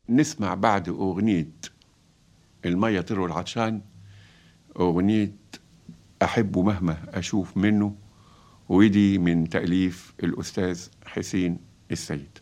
نسمع بعد أغنية المية تروي العطشان أغنية أحبه مهما أشوف منه ودي من تأليف الأستاذ حسين السيد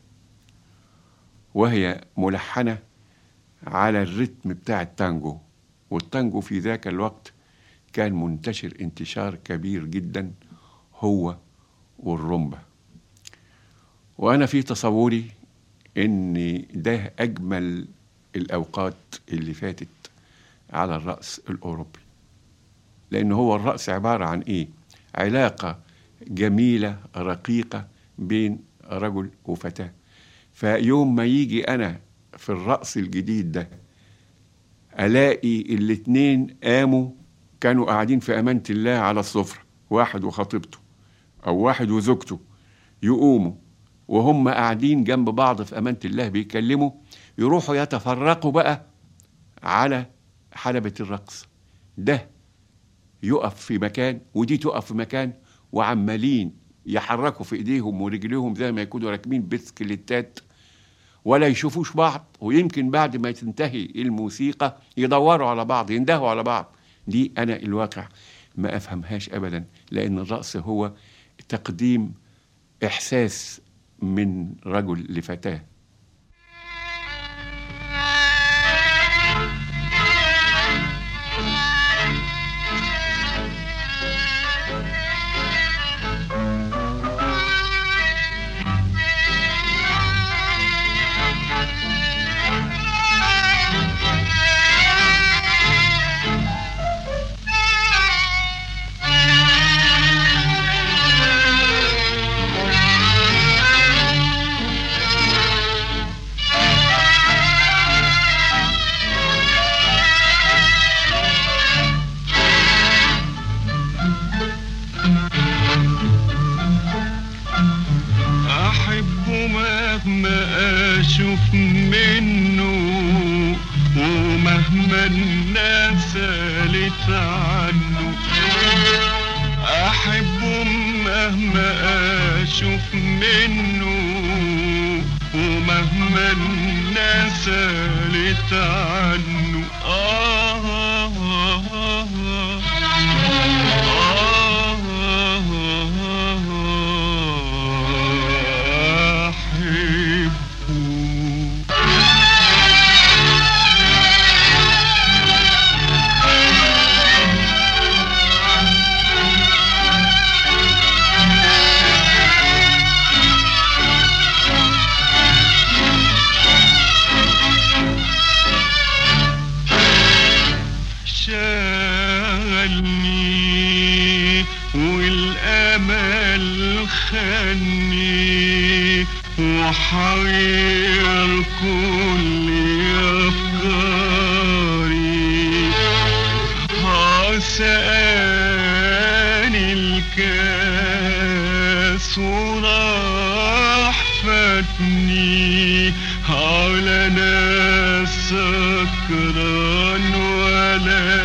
وهي ملحنة على الرتم بتاع التانجو والتانجو في ذاك الوقت كان منتشر انتشار كبير جدا هو والرمبة وأنا في تصوري إن ده أجمل الأوقات اللي فاتت على الرأس الأوروبي لأن هو الرأس عبارة عن إيه؟ علاقة جميلة رقيقة بين رجل وفتاة فيوم ما يجي أنا في الرأس الجديد ده ألاقي الاتنين قاموا كانوا قاعدين في أمانة الله على السفرة واحد وخطيبته أو واحد وزوجته يقوموا وهم قاعدين جنب بعض في أمانة الله بيكلموا يروحوا يتفرقوا بقى على حلبة الرقص ده يقف في مكان ودي تقف في مكان وعمالين يحركوا في ايديهم ورجليهم زي ما يكونوا راكبين بسكليتات ولا يشوفوش بعض ويمكن بعد ما تنتهي الموسيقى يدوروا على بعض يندهوا على بعض دي انا الواقع ما افهمهاش ابدا لان الرقص هو تقديم احساس من رجل لفتاه أحبه مهما أشوف منه ومهما الناس قالت عنه أحبه مهما أشوف منه ومهما الناس قالت عنه آه آه آه أحبه شغلني والامل خاني وحير كل افكاري عساني الكاس وراح فاتني على ناس سكران ولا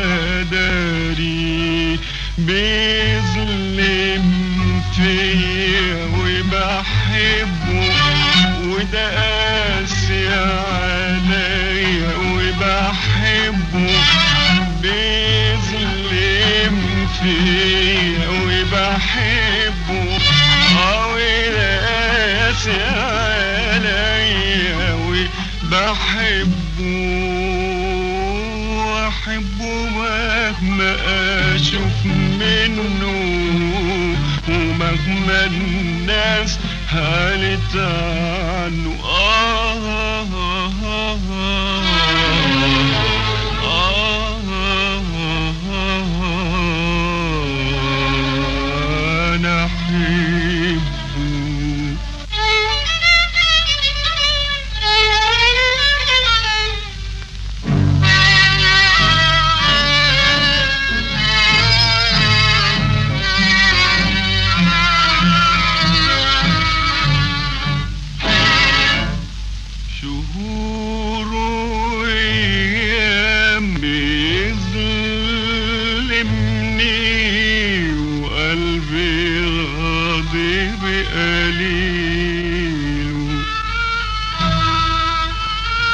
داري بيظلم فيا وبحبه وده قاسي عليا وبحبه بيظلم فيا وبحبه اه وده قاسي عليا وبحبه واحبه مهما اشوف منه ومهما الناس قالت عنه آه آه آه آه آه أنا أحبه شهور وأيام بيظلمني وقلبي غاضب قليل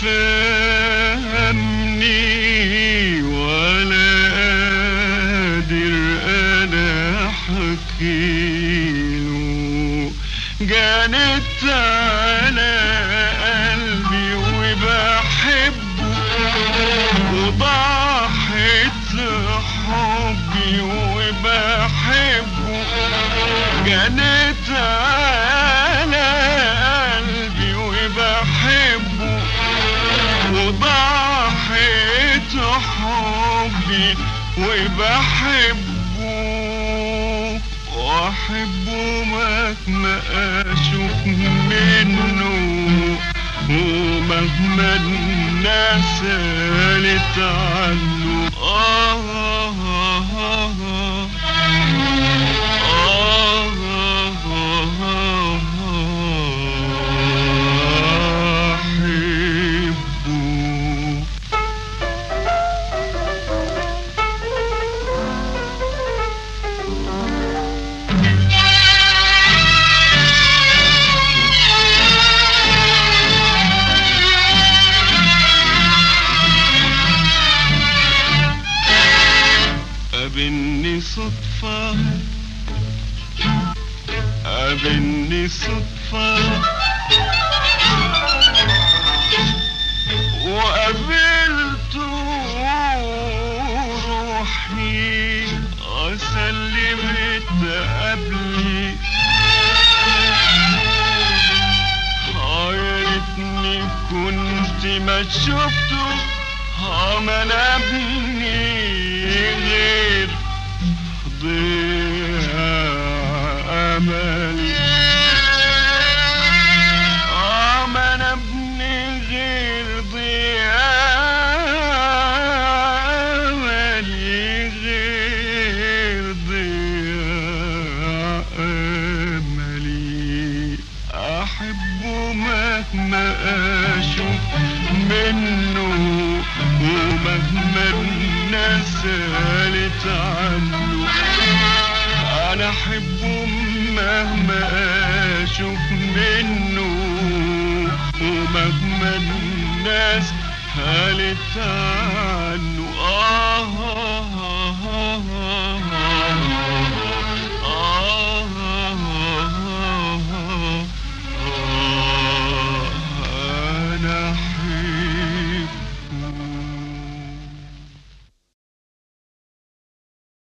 فهمني ولا قادر انا احكيله جانت على قلبي وبحبه وضحت حبي وبحبه جنت على قلبي وبحبه وضحت حبي وبحبه واحبه مهما اشوف منه ومهما الناس قالت عنه آه آه آه آه أحبه قابلني صدفة قابلني صدفة وقابلته روحي سلمت قبلي حيرتني كنت ما شفته ما انا ابني غير ضيع املي آه ما انا ابني غير ضيع املي غير ضيع املي احبه مهما اشوف منه ومهما الناس قالت عنه انا احبه مهما اشوف منه ومهما الناس قالت عنه آه